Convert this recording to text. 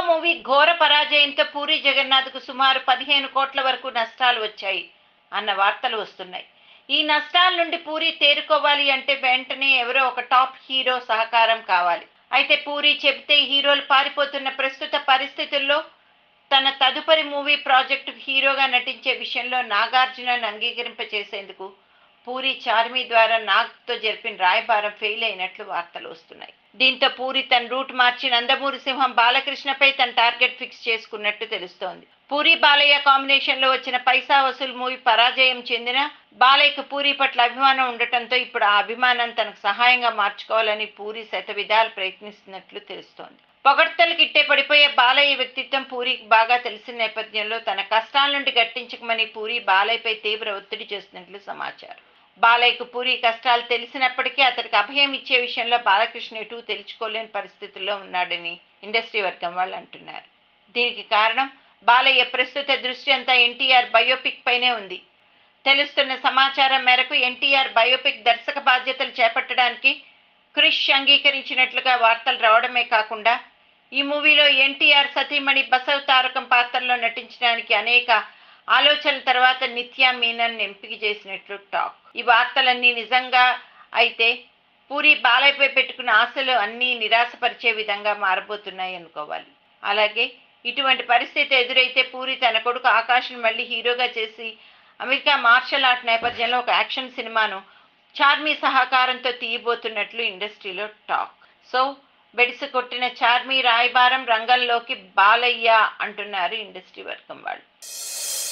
movie ఘోర పరాజయంతో పూరి జగన్నాథ్కు సుమారు పదిహేను కోట్ల వరకు నష్టాలు వచ్చాయి అన్న వార్తలు వస్తున్నాయి ఈ నష్టాల నుండి పూరి తేరుకోవాలి అంటే వెంటనే ఎవరో ఒక టాప్ హీరో సహకారం కావాలి అయితే పూరి చెబితే హీరోలు పారిపోతున్న ప్రస్తుత పరిస్థితుల్లో తన తదుపరి మూవీ ప్రాజెక్టు హీరోగా నటించే విషయంలో నాగార్జునను అంగీకరింపచేసేందుకు పూరి చార్మి ద్వారా నాగ్తో జరిపిన రాయబారం ఫెయిల్ అయినట్లు వార్తలు వస్తున్నాయి దీంతో పూరి తన రూట్ మార్చి నందమూరి సింహం బాలకృష్ణపై తన టార్గెట్ ఫిక్స్ చేసుకున్నట్టు తెలుస్తోంది పూరి బాలయ్య కాంబినేషన్ లో వచ్చిన పైసా వసూల్ మూవీ పరాజయం చెందిన బాలయ్యకు పూరి పట్ల అభిమానం ఉండటంతో ఇప్పుడు ఆ అభిమానం తనకు సహాయంగా మార్చుకోవాలని పూరి శత విధాలు ప్రయత్నిస్తున్నట్లు తెలుస్తోంది పొగడ్తలకు ఇట్టే పడిపోయే బాలయ్య వ్యక్తిత్వం పూరికి బాగా తెలిసిన నేపథ్యంలో తన కష్టాల నుండి గట్టించకమని పూరి బాలయ్యపై తీవ్ర ఒత్తిడి చేస్తున్నట్లు సమాచారం బాలయ్యకు పూరి కష్టాలు తెలిసినప్పటికీ అతడికి అభయం ఇచ్చే విషయంలో బాలకృష్ణ ఎటూ తెలుసుకోలేని పరిస్థితుల్లో ఉన్నాడని ఇండస్ట్రీ వర్గం వాళ్ళు అంటున్నారు దీనికి కారణం బాలయ్య ప్రస్తుత దృష్టి అంతా ఎన్టీఆర్ బయోపిక్ పైనే ఉంది తెలుస్తున్న సమాచారం మేరకు ఎన్టీఆర్ బయోపిక్ దర్శక బాధ్యతలు చేపట్టడానికి క్రిష్ అంగీకరించినట్లుగా వార్తలు రావడమే కాకుండా ఈ మూవీలో ఎన్టీఆర్ సతీమణి బసవ తారకం పాత్రలో నటించడానికి అనేక ఆలోచనల తర్వాత నిత్యా మీనన్ ఎంపిక చేసినట్లు టాక్ ఈ వార్తలన్నీ నిజంగా అయితే పూరి బాలయ్యపై పెట్టుకున్న ఆశలు అన్నీ నిరాశపరిచే విధంగా మారబోతున్నాయి అనుకోవాలి అలాగే ఇటువంటి పరిస్థితి ఎదురైతే పూరి తన కొడుకు ఆకాష్ను మళ్ళీ హీరోగా చేసి అమెరికా మార్షల్ ఆర్ట్ నేపథ్యంలో ఒక యాక్షన్ సినిమాను చార్మీ సహకారంతో తీయబోతున్నట్లు ఇండస్ట్రీలో టాక్ సో బెడిసి కొట్టిన చార్మీ రాయబారం రంగంలోకి బాలయ్య అంటున్నారు ఇండస్ట్రీ వర్గం వాళ్ళు